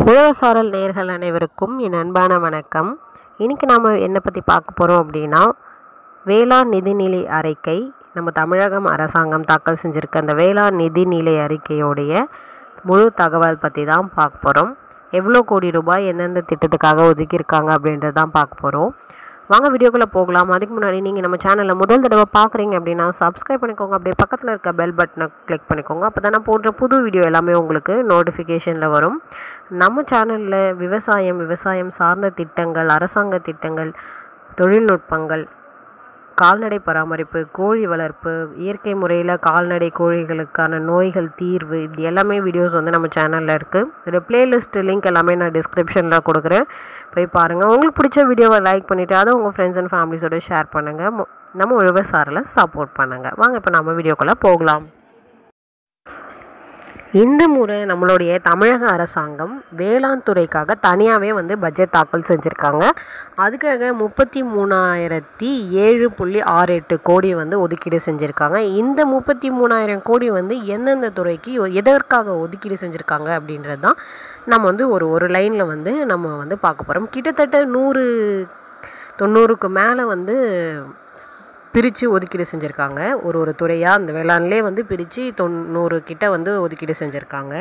உழவசாரல் நேர்கள் அனைவருக்கும் என் அன்பான வணக்கம் இன்றைக்கி நாம் என்ன பற்றி பார்க்க போகிறோம் அப்படின்னா வேளாண் நிதிநிலை அறிக்கை நம்ம தமிழகம் அரசாங்கம் தாக்கல் செஞ்சுருக்க அந்த வேளாண் நிதிநிலை அறிக்கையோடைய முழு தகவல் பற்றி தான் பார்க்க போகிறோம் எவ்வளோ கோடி ரூபாய் எந்தெந்த திட்டத்துக்காக ஒதுக்கியிருக்காங்க அப்படின்றது தான் பார்க்க போகிறோம் வாங்க வீடியோக்குள்ளே போகலாம் அதுக்கு முன்னாடி நீங்கள் நம்ம சேனலில் முதல் தடவை பார்க்குறீங்க அப்படின்னா சப்ஸ்கிரைப் பண்ணிக்கோங்க அப்படியே பக்கத்தில் இருக்க பெல் பட்டனை கிளிக் பண்ணிக்கோங்க அப்போ தான் நான் போடுற புது வீடியோ எல்லாமே உங்களுக்கு நோட்டிஃபிகேஷனில் வரும் நம்ம சேனலில் விவசாயம் விவசாயம் சார்ந்த திட்டங்கள் அரசாங்க திட்டங்கள் தொழில்நுட்பங்கள் கால்நடை பராமரிப்பு கோழி வளர்ப்பு இயற்கை முறையில் கால்நடை கோழிகளுக்கான நோய்கள் தீர்வு இது எல்லாமே வீடியோஸ் வந்து நம்ம சேனலில் இருக்குது இதோட பிளேலிஸ்ட் லிங்க் எல்லாமே நான் டிஸ்கிரிப்ஷனில் கொடுக்குறேன் போய் பாருங்கள் உங்களுக்கு பிடிச்ச வீடியோவை லைக் பண்ணிவிட்டு அதை உங்கள் ஃப்ரெண்ட்ஸ் அண்ட் ஃபேமிலிஸோட ஷேர் பண்ணுங்கள் மு- நம்ம உழவசாரில் சப்போர்ட் பண்ணுங்கள் வாங்க இப்போ நம்ம வீடியோக்குள்ளே போகலாம் இந்த முறை நம்மளுடைய தமிழக அரசாங்கம் வேளாண் துறைக்காக தனியாகவே வந்து பட்ஜெட் தாக்கல் செஞ்சுருக்காங்க அதுக்காக முப்பத்தி மூணாயிரத்தி ஏழு புள்ளி ஆறு எட்டு கோடி வந்து ஒதுக்கீடு செஞ்சுருக்காங்க இந்த முப்பத்தி மூணாயிரம் கோடி வந்து எந்தெந்த துறைக்கு ஒ- எதற்காக ஒதுக்கீடு செஞ்சுருக்காங்க அப்படின்றது தான் நம்ம வந்து ஒரு ஒரு லைனில் வந்து நம்ம வந்து பார்க்க போகிறோம் கிட்டத்தட்ட நூறு தொண்ணூறுக்கு மேலே வந்து பிரித்து ஒதுக்கீடு செஞ்சுருக்காங்க ஒரு ஒரு துறையாக அந்த வேளாண்லே வந்து பிரித்து தொண்ணூறு கிட்ட வந்து ஒதுக்கீடு செஞ்சுருக்காங்க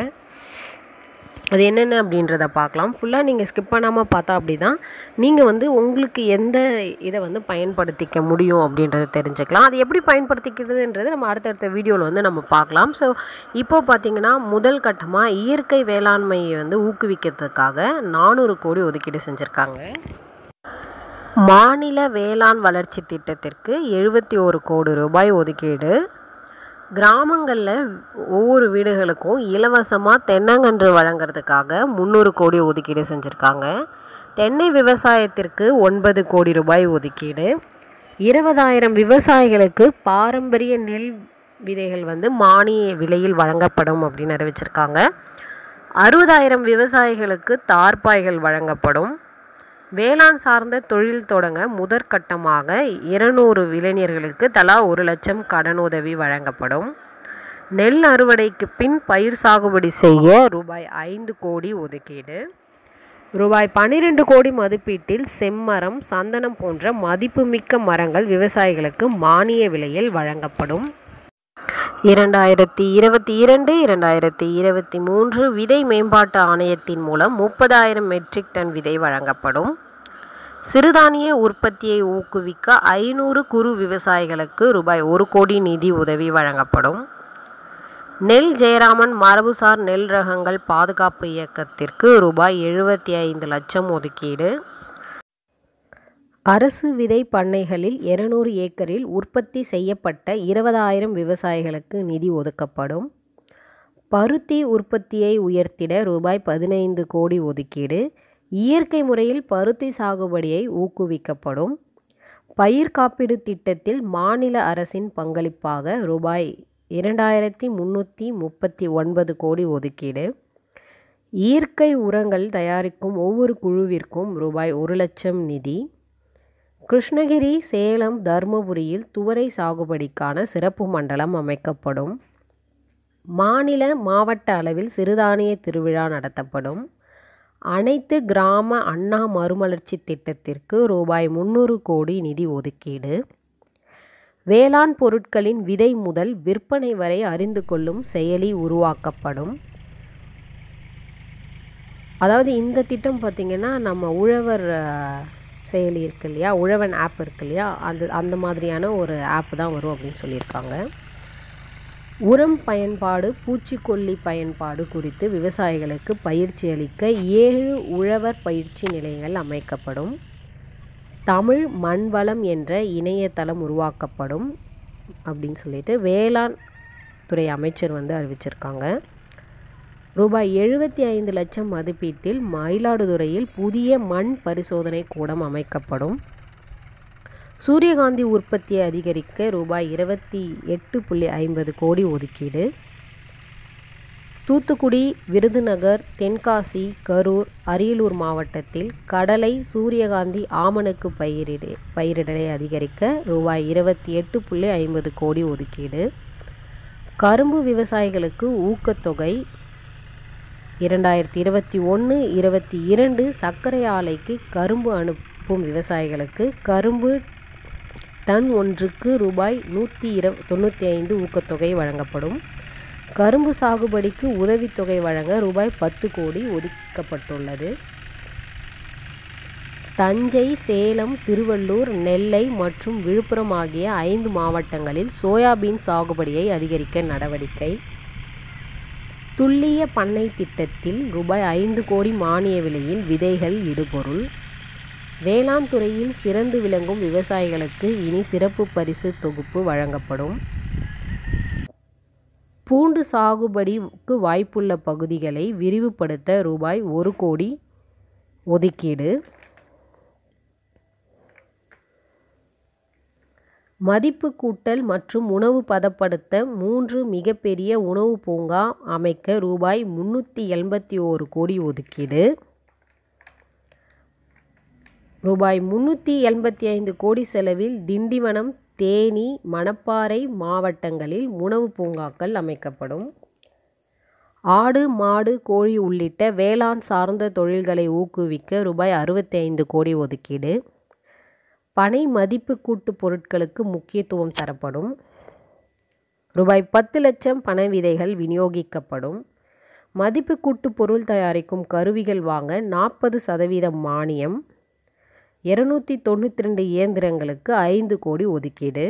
அது என்னென்ன அப்படின்றத பார்க்கலாம் ஃபுல்லாக நீங்கள் ஸ்கிப் பண்ணாமல் பார்த்தா அப்படி தான் நீங்கள் வந்து உங்களுக்கு எந்த இதை வந்து பயன்படுத்திக்க முடியும் அப்படின்றத தெரிஞ்சுக்கலாம் அது எப்படி பயன்படுத்திக்கிறதுன்றது நம்ம அடுத்தடுத்த வீடியோவில் வந்து நம்ம பார்க்கலாம் ஸோ இப்போ பார்த்தீங்கன்னா முதல் கட்டமாக இயற்கை வேளாண்மையை வந்து ஊக்குவிக்கிறதுக்காக நானூறு கோடி ஒதுக்கீடு செஞ்சுருக்காங்க மாநில வேளாண் வளர்ச்சி திட்டத்திற்கு எழுபத்தி ஒரு கோடி ரூபாய் ஒதுக்கீடு கிராமங்களில் ஒவ்வொரு வீடுகளுக்கும் இலவசமாக தென்னங்கன்று வழங்குறதுக்காக முந்நூறு கோடி ஒதுக்கீடு செஞ்சுருக்காங்க தென்னை விவசாயத்திற்கு ஒன்பது கோடி ரூபாய் ஒதுக்கீடு இருபதாயிரம் விவசாயிகளுக்கு பாரம்பரிய நெல் விதைகள் வந்து மானிய விலையில் வழங்கப்படும் அப்படின்னு அறிவிச்சிருக்காங்க அறுபதாயிரம் விவசாயிகளுக்கு தார்பாய்கள் வழங்கப்படும் வேளாண் சார்ந்த தொழில் தொடங்க முதற்கட்டமாக இருநூறு இளைஞர்களுக்கு தலா ஒரு லட்சம் கடனுதவி வழங்கப்படும் நெல் அறுவடைக்கு பின் பயிர் சாகுபடி செய்ய ரூபாய் ஐந்து கோடி ஒதுக்கீடு ரூபாய் பன்னிரெண்டு கோடி மதிப்பீட்டில் செம்மரம் சந்தனம் போன்ற மதிப்புமிக்க மரங்கள் விவசாயிகளுக்கு மானிய விலையில் வழங்கப்படும் இரண்டாயிரத்தி இருபத்தி இரண்டு இரண்டாயிரத்தி இருபத்தி மூன்று விதை மேம்பாட்டு ஆணையத்தின் மூலம் முப்பதாயிரம் மெட்ரிக் டன் விதை வழங்கப்படும் சிறுதானிய உற்பத்தியை ஊக்குவிக்க ஐநூறு குறு விவசாயிகளுக்கு ரூபாய் ஒரு கோடி நிதி உதவி வழங்கப்படும் நெல் ஜெயராமன் மரபுசார் நெல் ரகங்கள் பாதுகாப்பு இயக்கத்திற்கு ரூபாய் எழுபத்தி ஐந்து லட்சம் ஒதுக்கீடு அரசு விதை பண்ணைகளில் 200 ஏக்கரில் உற்பத்தி செய்யப்பட்ட இருபதாயிரம் விவசாயிகளுக்கு நிதி ஒதுக்கப்படும் பருத்தி உற்பத்தியை உயர்த்திட ரூபாய் பதினைந்து கோடி ஒதுக்கீடு இயற்கை முறையில் பருத்தி சாகுபடியை ஊக்குவிக்கப்படும் பயிர் காப்பீடு திட்டத்தில் மாநில அரசின் பங்களிப்பாக ரூபாய் இரண்டாயிரத்தி முந்நூற்றி முப்பத்தி ஒன்பது கோடி ஒதுக்கீடு இயற்கை உரங்கள் தயாரிக்கும் ஒவ்வொரு குழுவிற்கும் ரூபாய் ஒரு லட்சம் நிதி கிருஷ்ணகிரி சேலம் தருமபுரியில் துவரை சாகுபடிக்கான சிறப்பு மண்டலம் அமைக்கப்படும் மாநில மாவட்ட அளவில் சிறுதானிய திருவிழா நடத்தப்படும் அனைத்து கிராம அண்ணா மறுமலர்ச்சி திட்டத்திற்கு ரூபாய் முந்நூறு கோடி நிதி ஒதுக்கீடு வேளாண் பொருட்களின் விதை முதல் விற்பனை வரை அறிந்து கொள்ளும் செயலி உருவாக்கப்படும் அதாவது இந்த திட்டம் பார்த்திங்கன்னா நம்ம உழவர் அஹ், செயலி இருக்கு இல்லையா உழவன் ஆப் இருக்கு இல்லையா அந்த அந்த மாதிரியான ஒரு ஆப் தான் வரும் அப்படின்னு சொல்லியிருக்காங்க உரம் பயன்பாடு பூச்சிக்கொல்லி பயன்பாடு குறித்து விவசாயிகளுக்கு பயிற்சி அளிக்க ஏழு உழவர் பயிற்சி நிலையங்கள் அமைக்கப்படும் தமிழ் மண்வளம் என்ற இணையதளம் உருவாக்கப்படும் அப்படின்னு சொல்லிட்டு வேளாண் துறை அமைச்சர் வந்து அறிவிச்சிருக்காங்க ரூபாய் எழுபத்தி ஐந்து லட்சம் மதிப்பீட்டில் மயிலாடுதுறையில் புதிய மண் பரிசோதனை கூடம் அமைக்கப்படும் சூரியகாந்தி உற்பத்தியை அதிகரிக்க ரூபாய் இருபத்தி எட்டு புள்ளி ஐம்பது கோடி ஒதுக்கீடு தூத்துக்குடி விருதுநகர் தென்காசி கரூர் அரியலூர் மாவட்டத்தில் கடலை சூரியகாந்தி ஆமணக்கு பயிரிடு பயிரிடலை அதிகரிக்க ரூபாய் இருபத்தி எட்டு புள்ளி ஐம்பது கோடி ஒதுக்கீடு கரும்பு விவசாயிகளுக்கு ஊக்கத்தொகை இரண்டாயிரத்தி இருபத்தி ஒன்று இருபத்தி இரண்டு சர்க்கரை ஆலைக்கு கரும்பு அனுப்பும் விவசாயிகளுக்கு கரும்பு டன் ஒன்றுக்கு ரூபாய் நூற்றி இர தொண்ணூற்றி ஐந்து ஊக்கத்தொகை வழங்கப்படும் கரும்பு சாகுபடிக்கு உதவித்தொகை வழங்க ரூபாய் பத்து கோடி ஒதுக்கப்பட்டுள்ளது தஞ்சை சேலம் திருவள்ளூர் நெல்லை மற்றும் விழுப்புரம் ஆகிய ஐந்து மாவட்டங்களில் சோயாபீன் சாகுபடியை அதிகரிக்க நடவடிக்கை துல்லிய பண்ணை திட்டத்தில் ரூபாய் ஐந்து கோடி மானிய விலையில் விதைகள் இடுபொருள் வேளாண் துறையில் சிறந்து விளங்கும் விவசாயிகளுக்கு இனி சிறப்பு பரிசு தொகுப்பு வழங்கப்படும் பூண்டு சாகுபடிக்கு வாய்ப்புள்ள பகுதிகளை விரிவுபடுத்த ரூபாய் ஒரு கோடி ஒதுக்கீடு மதிப்பு கூட்டல் மற்றும் உணவு பதப்படுத்த மூன்று மிகப்பெரிய உணவு பூங்கா அமைக்க ரூபாய் முன்னூற்றி எண்பத்தி ஓரு கோடி ஒதுக்கீடு ரூபாய் முன்னூற்றி எண்பத்தி ஐந்து கோடி செலவில் திண்டிவனம் தேனி மணப்பாறை மாவட்டங்களில் உணவு பூங்காக்கள் அமைக்கப்படும் ஆடு மாடு கோழி உள்ளிட்ட வேளாண் சார்ந்த தொழில்களை ஊக்குவிக்க ரூபாய் அறுபத்தி ஐந்து கோடி ஒதுக்கீடு பனை மதிப்பு கூட்டு பொருட்களுக்கு முக்கியத்துவம் தரப்படும் ரூபாய் பத்து லட்சம் பனை விதைகள் விநியோகிக்கப்படும் மதிப்பு கூட்டு பொருள் தயாரிக்கும் கருவிகள் வாங்க நாற்பது சதவீதம் மானியம் இருநூற்றி தொண்ணூற்றி ரெண்டு இயந்திரங்களுக்கு ஐந்து கோடி ஒதுக்கீடு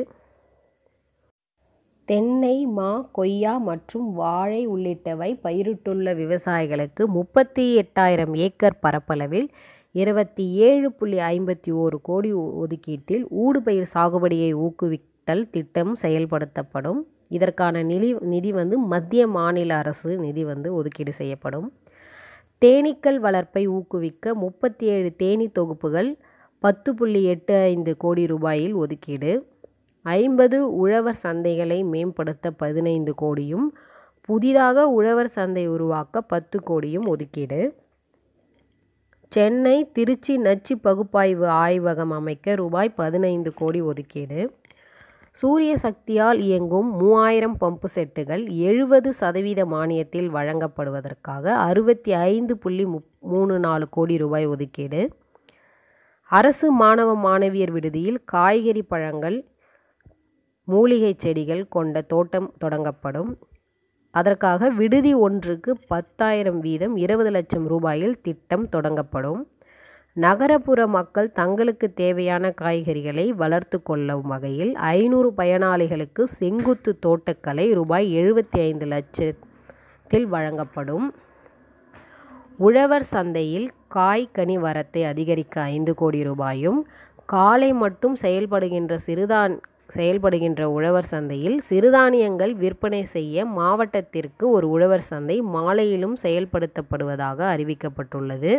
தென்னை மா கொய்யா மற்றும் வாழை உள்ளிட்டவை பயிரிட்டுள்ள விவசாயிகளுக்கு முப்பத்தி எட்டாயிரம் ஏக்கர் பரப்பளவில் இருபத்தி ஏழு புள்ளி ஐம்பத்தி ஓரு கோடி ஒதுக்கீட்டில் ஊடுபயிர் சாகுபடியை ஊக்குவித்தல் திட்டம் செயல்படுத்தப்படும் இதற்கான நிதி நிதி வந்து மத்திய மாநில அரசு நிதி வந்து ஒதுக்கீடு செய்யப்படும் தேனீக்கள் வளர்ப்பை ஊக்குவிக்க முப்பத்தி ஏழு தேனீ தொகுப்புகள் பத்து புள்ளி எட்டு ஐந்து கோடி ரூபாயில் ஒதுக்கீடு ஐம்பது உழவர் சந்தைகளை மேம்படுத்த பதினைந்து கோடியும் புதிதாக உழவர் சந்தை உருவாக்க பத்து கோடியும் ஒதுக்கீடு சென்னை திருச்சி நச்சு பகுப்பாய்வு ஆய்வகம் அமைக்க ரூபாய் பதினைந்து கோடி ஒதுக்கீடு சூரிய சக்தியால் இயங்கும் மூவாயிரம் பம்பு செட்டுகள் எழுபது சதவீத மானியத்தில் வழங்கப்படுவதற்காக அறுபத்தி ஐந்து புள்ளி முப் மூணு நாலு கோடி ரூபாய் ஒதுக்கீடு அரசு மாணவ மாணவியர் விடுதியில் காய்கறி பழங்கள் மூலிகை செடிகள் கொண்ட தோட்டம் தொடங்கப்படும் அதற்காக விடுதி ஒன்றுக்கு பத்தாயிரம் வீதம் இருபது லட்சம் ரூபாயில் திட்டம் தொடங்கப்படும் நகரப்புற மக்கள் தங்களுக்கு தேவையான காய்கறிகளை வளர்த்து கொள்ளும் வகையில் ஐநூறு பயனாளிகளுக்கு செங்குத்து தோட்டக்கலை ரூபாய் எழுபத்தி ஐந்து லட்சத்தில் வழங்கப்படும் உழவர் சந்தையில் காய் கனி வரத்தை அதிகரிக்க ஐந்து கோடி ரூபாயும் காலை மட்டும் செயல்படுகின்ற சிறுதான் செயல்படுகின்ற உழவர் சந்தையில் சிறுதானியங்கள் விற்பனை செய்ய மாவட்டத்திற்கு ஒரு உழவர் சந்தை மாலையிலும் செயல்படுத்தப்படுவதாக அறிவிக்கப்பட்டுள்ளது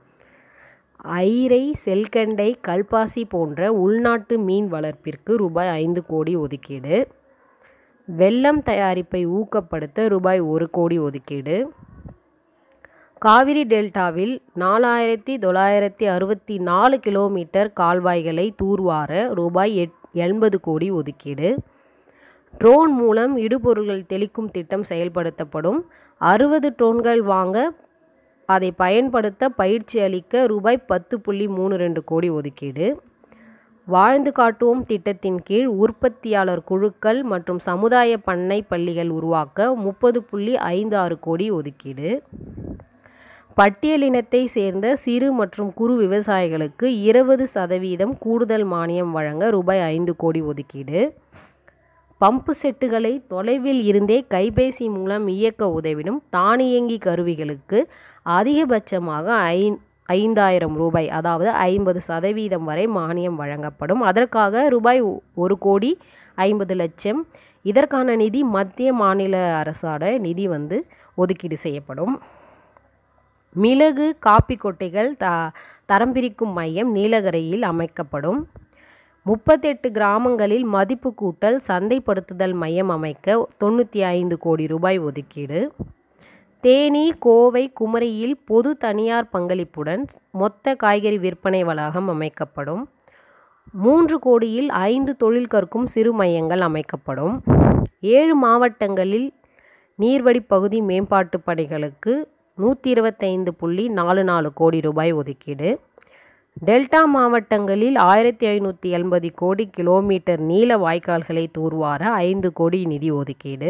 ஐரை செல்கண்டை கல்பாசி போன்ற உள்நாட்டு மீன் வளர்ப்பிற்கு ரூபாய் ஐந்து கோடி ஒதுக்கீடு வெல்லம் தயாரிப்பை ஊக்கப்படுத்த ரூபாய் ஒரு கோடி ஒதுக்கீடு காவிரி டெல்டாவில் நாலாயிரத்தி தொள்ளாயிரத்தி அறுபத்தி நாலு கிலோமீட்டர் கால்வாய்களை தூர்வார ரூபாய் எட் எண்பது கோடி ஒதுக்கீடு ட்ரோன் மூலம் இடுபொருள்கள் தெளிக்கும் திட்டம் செயல்படுத்தப்படும் அறுபது ட்ரோன்கள் வாங்க அதை பயன்படுத்த பயிற்சி அளிக்க ரூபாய் பத்து புள்ளி மூணு ரெண்டு கோடி ஒதுக்கீடு வாழ்ந்து காட்டுவோம் திட்டத்தின் கீழ் உற்பத்தியாளர் குழுக்கள் மற்றும் சமுதாய பண்ணை பள்ளிகள் உருவாக்க முப்பது புள்ளி ஐந்து ஆறு கோடி ஒதுக்கீடு பட்டியலினத்தை சேர்ந்த சிறு மற்றும் குறு விவசாயிகளுக்கு இருபது சதவீதம் கூடுதல் மானியம் வழங்க ரூபாய் ஐந்து கோடி ஒதுக்கீடு பம்பு செட்டுகளை தொலைவில் இருந்தே கைபேசி மூலம் இயக்க உதவிடும் தானியங்கி கருவிகளுக்கு அதிகபட்சமாக ஐ ஐந்தாயிரம் ரூபாய் அதாவது ஐம்பது சதவீதம் வரை மானியம் வழங்கப்படும் அதற்காக ரூபாய் ஒரு கோடி ஐம்பது லட்சம் இதற்கான நிதி மத்திய மாநில அரசோட நிதி வந்து ஒதுக்கீடு செய்யப்படும் மிளகு காப்பி கொட்டைகள் த தரம் பிரிக்கும் மையம் நீலகிரியில் அமைக்கப்படும் முப்பத்தெட்டு கிராமங்களில் மதிப்பு கூட்டல் சந்தைப்படுத்துதல் மையம் அமைக்க தொண்ணூற்றி ஐந்து கோடி ரூபாய் ஒதுக்கீடு தேனி கோவை குமரியில் பொது தனியார் பங்களிப்புடன் மொத்த காய்கறி விற்பனை வளாகம் அமைக்கப்படும் மூன்று கோடியில் ஐந்து தொழில் கற்கும் சிறு மையங்கள் அமைக்கப்படும் ஏழு மாவட்டங்களில் நீர்வழி பகுதி மேம்பாட்டு பணிகளுக்கு நூற்றி இருபத்தைந்து புள்ளி நாலு நாலு கோடி ரூபாய் ஒதுக்கீடு டெல்டா மாவட்டங்களில் ஆயிரத்தி ஐநூற்றி எண்பது கோடி கிலோமீட்டர் நீள வாய்க்கால்களை தூர்வார ஐந்து கோடி நிதி ஒதுக்கீடு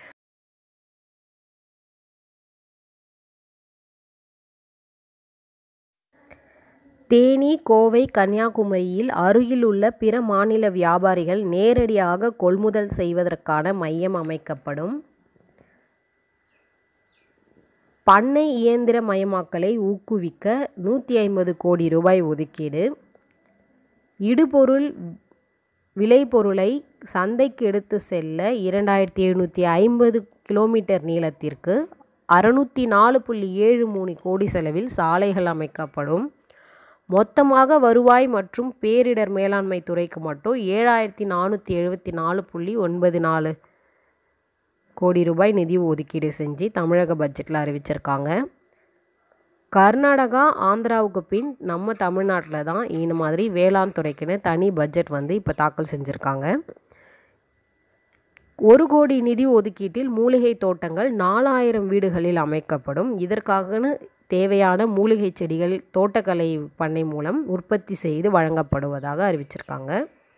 தேனி கோவை கன்னியாகுமரியில் அருகிலுள்ள பிற மாநில வியாபாரிகள் நேரடியாக கொள்முதல் செய்வதற்கான மையம் அமைக்கப்படும் பண்ணை இயந்திர மயமாக்கலை ஊக்குவிக்க நூற்றி ஐம்பது கோடி ரூபாய் ஒதுக்கீடு இடுபொருள் விளைபொருளை சந்தைக்கு எடுத்து செல்ல இரண்டாயிரத்தி எழுநூற்றி ஐம்பது கிலோமீட்டர் நீளத்திற்கு அறுநூற்றி நாலு புள்ளி ஏழு மூணு கோடி செலவில் சாலைகள் அமைக்கப்படும் மொத்தமாக வருவாய் மற்றும் பேரிடர் மேலாண்மை துறைக்கு மட்டும் ஏழாயிரத்தி நானூற்றி எழுபத்தி நாலு புள்ளி ஒன்பது நாலு கோடி ரூபாய் நிதி ஒதுக்கீடு செஞ்சு தமிழக பட்ஜெட்டில் அறிவிச்சிருக்காங்க கர்நாடகா ஆந்திராவுக்கு பின் நம்ம தமிழ்நாட்டில் தான் இந்த மாதிரி வேளாண் துறைக்குன்னு தனி பட்ஜெட் வந்து இப்போ தாக்கல் செஞ்சுருக்காங்க ஒரு கோடி நிதி ஒதுக்கீட்டில் மூலிகை தோட்டங்கள் நாலாயிரம் வீடுகளில் அமைக்கப்படும் இதற்காகனு தேவையான மூலிகை செடிகள் தோட்டக்கலை பண்ணை மூலம் உற்பத்தி செய்து வழங்கப்படுவதாக அறிவிச்சிருக்காங்க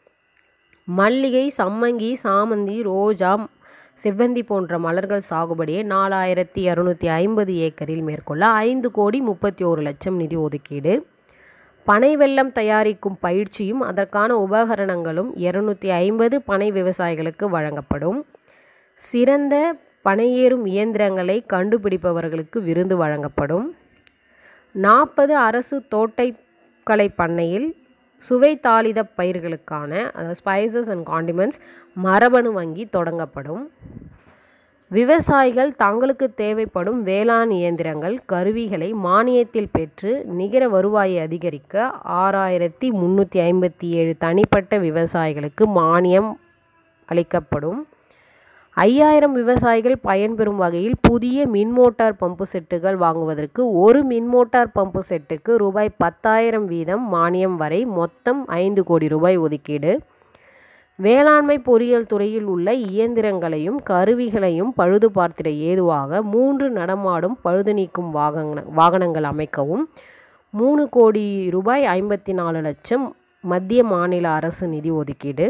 மல்லிகை சம்மங்கி சாமந்தி ரோஜா செவ்வந்தி போன்ற மலர்கள் சாகுபடியை நாலாயிரத்தி இரநூத்தி ஐம்பது ஏக்கரில் மேற்கொள்ள ஐந்து கோடி முப்பத்தி ஒரு லட்சம் நிதி ஒதுக்கீடு பனை வெல்லம் தயாரிக்கும் பயிற்சியும் அதற்கான உபகரணங்களும் இரநூத்தி ஐம்பது பனை விவசாயிகளுக்கு வழங்கப்படும் சிறந்த பனையேறும் இயந்திரங்களை கண்டுபிடிப்பவர்களுக்கு விருது வழங்கப்படும் நாற்பது அரசு தோட்டக்கலை பண்ணையில் சுவை தாளித பயிர்களுக்கான அதாவது ஸ்பைசஸ் அண்ட் காண்டிமெண்ட்ஸ் மரபணு வங்கி தொடங்கப்படும் விவசாயிகள் தங்களுக்கு தேவைப்படும் வேளாண் இயந்திரங்கள் கருவிகளை மானியத்தில் பெற்று நிகர வருவாயை அதிகரிக்க ஆறாயிரத்தி முந்நூற்றி ஐம்பத்தி ஏழு தனிப்பட்ட விவசாயிகளுக்கு மானியம் அளிக்கப்படும் ஐயாயிரம் விவசாயிகள் பயன்பெறும் வகையில் புதிய மின் மோட்டார் பம்பு செட்டுகள் வாங்குவதற்கு ஒரு மின் மோட்டார் பம்பு செட்டுக்கு ரூபாய் பத்தாயிரம் வீதம் மானியம் வரை மொத்தம் ஐந்து கோடி ரூபாய் ஒதுக்கீடு வேளாண்மை பொறியியல் துறையில் உள்ள இயந்திரங்களையும் கருவிகளையும் பழுது பார்த்திட ஏதுவாக மூன்று நடமாடும் பழுது நீக்கும் வாகன வாகனங்கள் அமைக்கவும் மூணு கோடி ரூபாய் ஐம்பத்தி நாலு லட்சம் மத்திய மாநில அரசு நிதி ஒதுக்கீடு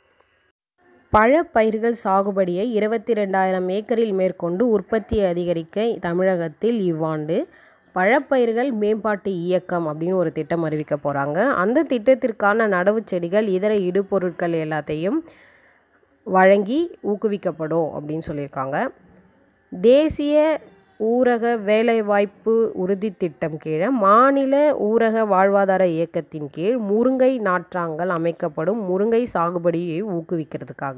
பழப்பயிர்கள் சாகுபடியை இருபத்தி ரெண்டாயிரம் ஏக்கரில் மேற்கொண்டு உற்பத்தியை அதிகரிக்க தமிழகத்தில் இவ்வாண்டு பழப்பயிர்கள் மேம்பாட்டு இயக்கம் அப்படின்னு ஒரு திட்டம் அறிவிக்க போகிறாங்க அந்த திட்டத்திற்கான நடவு செடிகள் இதர இடுபொருட்கள் எல்லாத்தையும் வழங்கி ஊக்குவிக்கப்படும் அப்படின்னு சொல்லியிருக்காங்க தேசிய ஊரக வேலைவாய்ப்பு உறுதி திட்டம் கீழே மாநில ஊரக வாழ்வாதார இயக்கத்தின் கீழ் முருங்கை நாற்றாங்கல் அமைக்கப்படும் முருங்கை சாகுபடியை ஊக்குவிக்கிறதுக்காக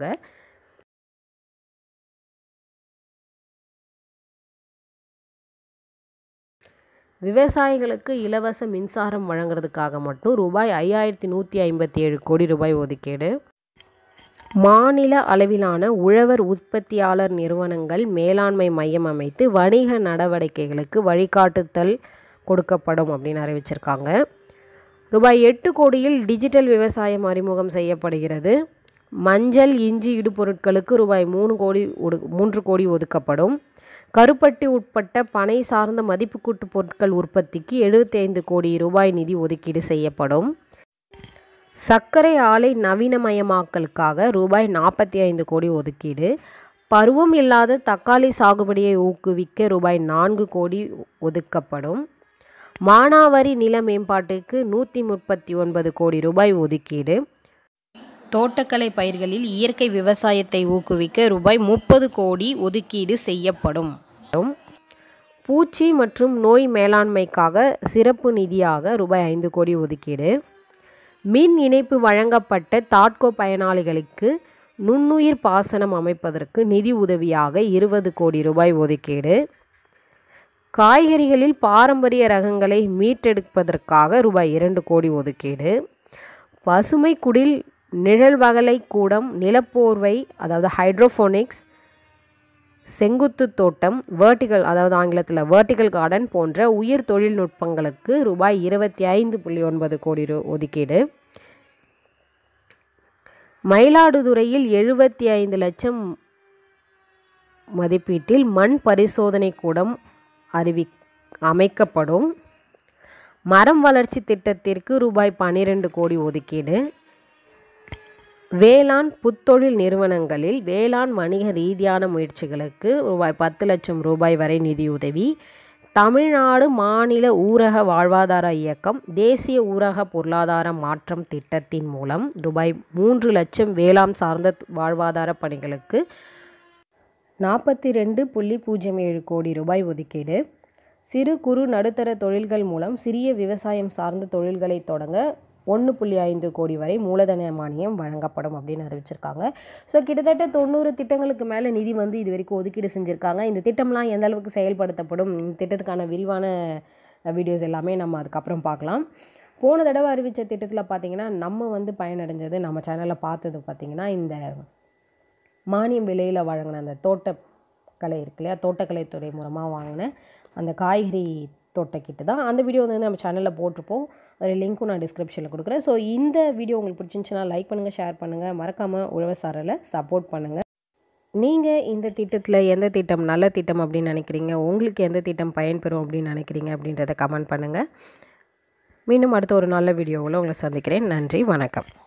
விவசாயிகளுக்கு இலவச மின்சாரம் வழங்குறதுக்காக மட்டும் ரூபாய் ஐயாயிரத்தி நூற்றி ஐம்பத்தி ஏழு கோடி ரூபாய் ஒதுக்கீடு மாநில அளவிலான உழவர் உற்பத்தியாளர் நிறுவனங்கள் மேலாண்மை மையம் அமைத்து வணிக நடவடிக்கைகளுக்கு வழிகாட்டுதல் கொடுக்கப்படும் அப்படின்னு அறிவிச்சிருக்காங்க ரூபாய் எட்டு கோடியில் டிஜிட்டல் விவசாயம் அறிமுகம் செய்யப்படுகிறது மஞ்சள் இஞ்சி இடுபொருட்களுக்கு ரூபாய் மூணு கோடி ஒடு மூன்று கோடி ஒதுக்கப்படும் கருப்பட்டி உட்பட்ட பனை சார்ந்த மதிப்புக்கூட்டு பொருட்கள் உற்பத்திக்கு எழுபத்தி ஐந்து கோடி ரூபாய் நிதி ஒதுக்கீடு செய்யப்படும் சர்க்கரை ஆலை நவீனமயமாக்கலுக்காக ரூபாய் நாற்பத்தி ஐந்து கோடி ஒதுக்கீடு பருவம் இல்லாத தக்காளி சாகுபடியை ஊக்குவிக்க ரூபாய் நான்கு கோடி ஒதுக்கப்படும் மானாவாரி நில மேம்பாட்டுக்கு நூற்றி முப்பத்தி ஒன்பது கோடி ரூபாய் ஒதுக்கீடு தோட்டக்கலை பயிர்களில் இயற்கை விவசாயத்தை ஊக்குவிக்க ரூபாய் முப்பது கோடி ஒதுக்கீடு செய்யப்படும் பூச்சி மற்றும் நோய் மேலாண்மைக்காக சிறப்பு நிதியாக ரூபாய் ஐந்து கோடி ஒதுக்கீடு மின் இணைப்பு வழங்கப்பட்ட தாட்கோ பயனாளிகளுக்கு நுண்ணுயிர் பாசனம் அமைப்பதற்கு நிதி உதவியாக இருபது கோடி ரூபாய் ஒதுக்கீடு காய்கறிகளில் பாரம்பரிய ரகங்களை மீட்டெடுப்பதற்காக ரூபாய் இரண்டு கோடி ஒதுக்கீடு பசுமை குடில் நிழல் வகலை கூடம் நிலப்போர்வை அதாவது ஹைட்ரோஃபோனிக்ஸ் செங்குத்து தோட்டம் வேர்ட்டிகல் அதாவது ஆங்கிலத்தில் வேர்ட்டிகல் கார்டன் போன்ற உயிர் தொழில்நுட்பங்களுக்கு ரூபாய் இருபத்தி ஐந்து புள்ளி ஒன்பது கோடி ரூ ஒதுக்கீடு மயிலாடுதுறையில் எழுபத்தி ஐந்து லட்சம் மதிப்பீட்டில் மண் பரிசோதனை கூடம் அறிவி அமைக்கப்படும் மரம் வளர்ச்சி திட்டத்திற்கு ரூபாய் பன்னிரெண்டு கோடி ஒதுக்கீடு வேளாண் புத்தொழில் நிறுவனங்களில் வேளாண் வணிக ரீதியான முயற்சிகளுக்கு ரூபாய் பத்து லட்சம் ரூபாய் வரை நிதியுதவி தமிழ்நாடு மாநில ஊரக வாழ்வாதார இயக்கம் தேசிய ஊரக பொருளாதார மாற்றம் திட்டத்தின் மூலம் ரூபாய் மூன்று லட்சம் வேளாண் சார்ந்த வாழ்வாதார பணிகளுக்கு நாற்பத்தி ரெண்டு புள்ளி பூஜ்ஜியம் ஏழு கோடி ரூபாய் ஒதுக்கீடு சிறு குறு நடுத்தர தொழில்கள் மூலம் சிறிய விவசாயம் சார்ந்த தொழில்களை தொடங்க ஒன்று புள்ளி ஐந்து கோடி வரை மூலதன மானியம் வழங்கப்படும் அப்படின்னு அறிவிச்சிருக்காங்க ஸோ கிட்டத்தட்ட தொண்ணூறு திட்டங்களுக்கு மேலே நிதி வந்து இது வரைக்கும் ஒதுக்கீடு செஞ்சுருக்காங்க இந்த திட்டம்லாம் எந்த அளவுக்கு செயல்படுத்தப்படும் இந்த திட்டத்துக்கான விரிவான வீடியோஸ் எல்லாமே நம்ம அதுக்கப்புறம் பார்க்கலாம் போன தடவை அறிவித்த திட்டத்தில் பார்த்தீங்கன்னா நம்ம வந்து பயனடைஞ்சது நம்ம சேனலில் பார்த்தது பார்த்திங்கன்னா இந்த மானியம் விலையில் வழங்கின அந்த தோட்டக்கலை இருக்கு இல்லையா தோட்டக்கலைத்துறை மூலமாக வாங்கின அந்த காய்கறி தோட்டக்கிட்டு தான் அந்த வீடியோ வந்து நம்ம சேனலில் போட்டிருப்போம் ஒரு லிங்க்கும் நான் டிஸ்கிரிப்ஷனில் கொடுக்குறேன் ஸோ இந்த வீடியோ உங்களுக்கு பிடிச்சிருந்துச்சுன்னா லைக் பண்ணுங்கள் ஷேர் பண்ணுங்கள் மறக்காமல் உழவசாரில் சப்போர்ட் பண்ணுங்கள் நீங்கள் இந்த திட்டத்தில் எந்த திட்டம் நல்ல திட்டம் அப்படின்னு நினைக்கிறீங்க உங்களுக்கு எந்த திட்டம் பயன்பெறும் அப்படின்னு நினைக்கிறீங்க அப்படின்றத கமெண்ட் பண்ணுங்கள் மீண்டும் அடுத்த ஒரு நல்ல வீடியோவில் உங்களை சந்திக்கிறேன் நன்றி வணக்கம்